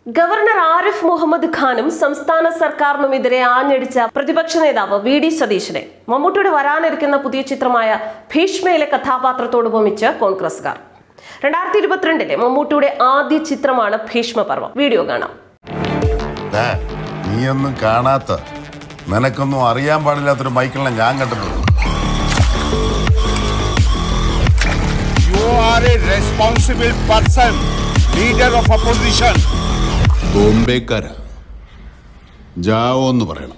Governor Arif Muhammad ഖാനും സംസ്ഥാന സർക്കാരിനുമെതിരെ ആഞ്ഞടിച്ച പ്രതിപക്ഷ നേതാവ് വി ഡി സതീശനെ മമ്മൂട്ടിയുടെ വരാനിരിക്കുന്ന പുതിയ ചിത്രമായ ഭീഷ്മയിലെ കഥാപാത്രത്തോട് ഉപമിച്ച് കോൺഗ്രസുകാർ രണ്ടായിരത്തി ഇരുപത്തിരണ്ടിലെ മമ്മൂട്ടിയുടെ ആദ്യ ചിത്രമാണ് ഭീഷ്മപർവം വീഡിയോ കാണാം ദേ, നീയൊന്നും കാണാത്ത നിനക്കൊന്നും അറിയാൻ പാടില്ലാത്തൊരു മൈക്കിളിനെ ഞാൻ കണ്ടിട്ടുണ്ട് You are a responsible person, leader of opposition. ബോംബേക്കാരാ ജാവോ എന്ന് പറയണം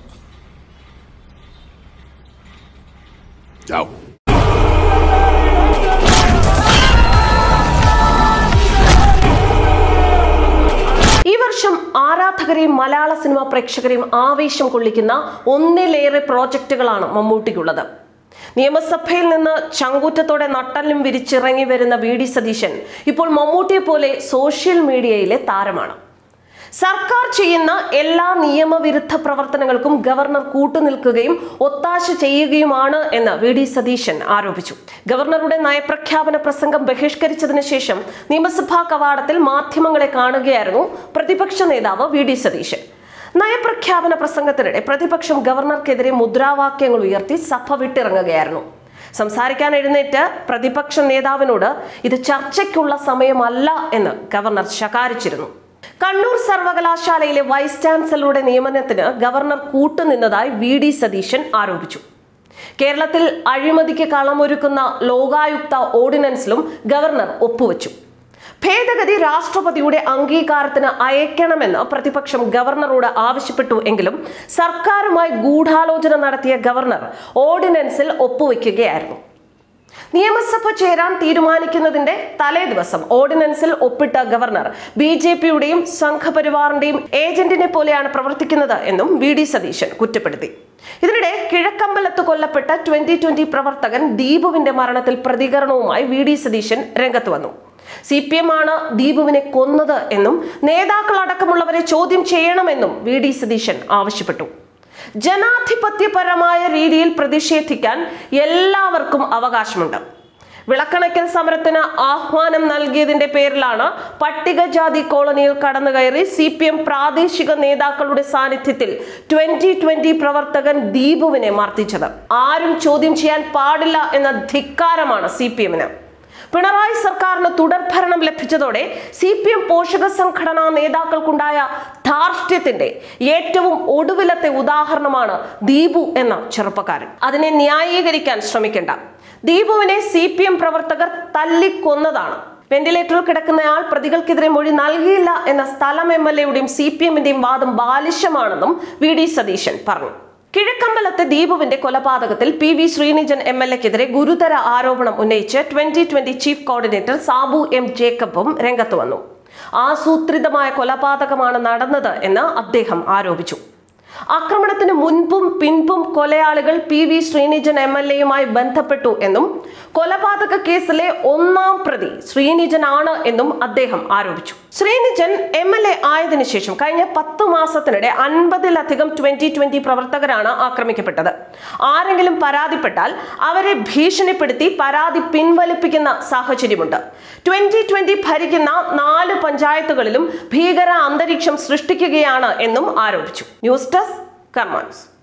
ജാവോ ഈ വർഷം ആരാധകരെയും മലയാള സിനിമാ പ്രേക്ഷകരെയും ആവേശം കൊള്ളിക്കുന്ന ഒന്നിലേറെ പ്രോജക്റ്റുകളാണ് മമ്മൂട്ടിക്കുള്ളത് നിയമസഭയിൽ നിന്ന് ചങ്കൂറ്റത്തോടെ നട്ടലും വിരിച്ചിറങ്ങി വരുന്ന വി ഡി സതീശൻ ഇപ്പോൾ മമ്മൂട്ടിയെ പോലെ സോഷ്യൽ മീഡിയയിലെ താരമാണ് സർക്കാർ ചെയ്യുന്ന എല്ലാ നിയമവിരുദ്ധ പ്രവർത്തനങ്ങൾക്കും ഗവർണർ കൂട്ടുനിൽക്കുകയും ഒത്താശ ചെയ്യുകയുമാണ് എന്ന് വി ഡി സതീശൻ ആരോപിച്ചു ഗവർണറുടെ നയപ്രഖ്യാപന പ്രസംഗം ബഹിഷ്കരിച്ചതിന് ശേഷം നിയമസഭാ കവാടത്തിൽ മാധ്യമങ്ങളെ കാണുകയായിരുന്നു പ്രതിപക്ഷ നേതാവ് വി ഡി സതീശൻ നയപ്രഖ്യാപന പ്രസംഗത്തിനിടെ പ്രതിപക്ഷം ഗവർണർക്കെതിരെ മുദ്രാവാക്യങ്ങൾ ഉയർത്തി സഭ വിട്ടിറങ്ങുകയായിരുന്നു സംസാരിക്കാൻ എഴുന്നേറ്റ് പ്രതിപക്ഷ നേതാവിനോട് ഇത് ചർച്ചയ്ക്കുള്ള സമയമല്ല എന്ന് ഗവർണർ ശകാരിച്ചിരുന്നു കണ്ണൂർ സർവകലാശാലയിലെ വൈസ് ചാൻസലറുടെ നിയമനത്തിന് ഗവർണർ കൂട്ടുനിന്നതായി വി ഡി സതീശൻ ആരോപിച്ചു കേരളത്തിൽ അഴിമതിക്ക് കളമൊരുക്കുന്ന ലോകായുക്ത ഓർഡിനൻസിലും ഗവർണർ ഒപ്പുവെച്ചു ഭേദഗതി രാഷ്ട്രപതിയുടെ അംഗീകാരത്തിന് അയക്കണമെന്ന് പ്രതിപക്ഷം ഗവർണറോട് ആവശ്യപ്പെട്ടു എങ്കിലും സർക്കാരുമായി ഗൂഢാലോചന നടത്തിയ ഗവർണർ ഓർഡിനൻസിൽ ഒപ്പുവെക്കുകയായിരുന്നു നിയമസഭ ചേരാൻ തീരുമാനിക്കുന്നതിന്റെ തലേ ദിവസം ഓർഡിനൻസിൽ ഒപ്പിട്ട ഗവർണർ ബി ജെ പിയുടെയും സംഘപരിവാറിന്റെയും ഏജന്റിനെ പോലെയാണ് പ്രവർത്തിക്കുന്നത് എന്നും വി ഡി സതീശൻ കുറ്റപ്പെടുത്തി ഇതിനിടെ കിഴക്കമ്പലത്ത് കൊല്ലപ്പെട്ട ട്വന്റി ട്വന്റി പ്രവർത്തകൻ ദീപുവിന്റെ മരണത്തിൽ പ്രതികരണവുമായി വി ഡി സതീശൻ രംഗത്ത് വന്നു സി പി എം ആണ് ദീപുവിനെ കൊന്നത് എന്നും നേതാക്കൾ അടക്കമുള്ളവരെ ചോദ്യം ചെയ്യണമെന്നും വി ഡി സതീശൻ ആവശ്യപ്പെട്ടു ജനാധിപത്യപരമായ രീതിയിൽ പ്രതിഷേധിക്കാൻ എല്ലാവർക്കും അവകാശമുണ്ട് വിളക്കണയ്ക്കൽ സമരത്തിന് ആഹ്വാനം നൽകിയതിന്റെ പേരിലാണ് പട്ടികജാതി കോളനിയിൽ കടന്നു കയറി സി പി എം പ്രാദേശിക നേതാക്കളുടെ സാന്നിധ്യത്തിൽ ട്വന്റി ട്വന്റി പ്രവർത്തകൻ ദീപുവിനെ മർദ്ദിച്ചത് ആരും ചോദ്യം ചെയ്യാൻ പാടില്ല എന്ന ധിക്കാരമാണ് സി പി എമ്മിന് പിണറായി സർക്കാരിന് തുടർഭരണം ലഭിച്ചതോടെ സി പി എം പോഷക സംഘടനാ നേതാക്കൾക്കുണ്ടായ ധാർഷ്ട്യത്തിന്റെ ഏറ്റവും ഒടുവിലത്തെ ഉദാഹരണമാണ് ദീപു എന്ന ചെറുപ്പക്കാരൻ അതിനെ ന്യായീകരിക്കാൻ ശ്രമിക്കേണ്ട ദീപുവിനെ സി പി എം പ്രവർത്തകർ തല്ലിക്കൊന്നതാണ് വെന്റിലേറ്ററിൽ കിടക്കുന്നയാൾ പ്രതികൾക്കെതിരെ മൊഴി നൽകിയില്ല എന്ന സ്ഥലം എം എൽ എയുടെയും സി പി എമ്മിന്റെയും വാദം ബാലിശമാണെന്നും വി ഡി സതീശൻ പറഞ്ഞു കിഴക്കമ്പലത്തെ ദീപുവിന്റെ കൊലപാതകത്തിൽ P V Sreenijan M L എക്കെതിരെ ഗുരുതര ആരോപണം ഉന്നയിച്ച് twenty twenty chief coordinator Sabu M ജേക്കബും രംഗത്ത് വന്നു ആസൂത്രിതമായ കൊലപാതകമാണ് നടന്നത് എന്ന് അദ്ദേഹം ആരോപിച്ചു ആക്രമണത്തിന് മുൻപും പിൻപും കൊലയാളികൾ P V Sreenijan M L എയുമായി ബന്ധപ്പെട്ടു എന്നും കൊലപാതക കേസിലെ ഒന്നാം പ്രതി ശ്രീനിജൻ ആണ് എന്നും അദ്ദേഹം ആരോപിച്ചു ശ്രീനിജൻ എം എൽ എ ആയതിനു ശേഷം കഴിഞ്ഞ പത്ത് മാസത്തിനിടെ അൻപതിലധികം ട്വന്റി ട്വന്റി പ്രവർത്തകരാണ് ആക്രമിക്കപ്പെട്ടത് ആരെങ്കിലും പരാതിപ്പെട്ടാൽ അവരെ ഭീഷണിപ്പെടുത്തി പരാതി പിൻവലിപ്പിക്കുന്ന സാഹചര്യമുണ്ട് ട്വന്റി ട്വന്റി ഭരിക്കുന്ന നാല് പഞ്ചായത്തുകളിലും ഭീകര അന്തരീക്ഷം സൃഷ്ടിക്കുകയാണ് എന്നും ആരോപിച്ചു ന്യൂസ് ഡെസ്ക് കർമാൻസ്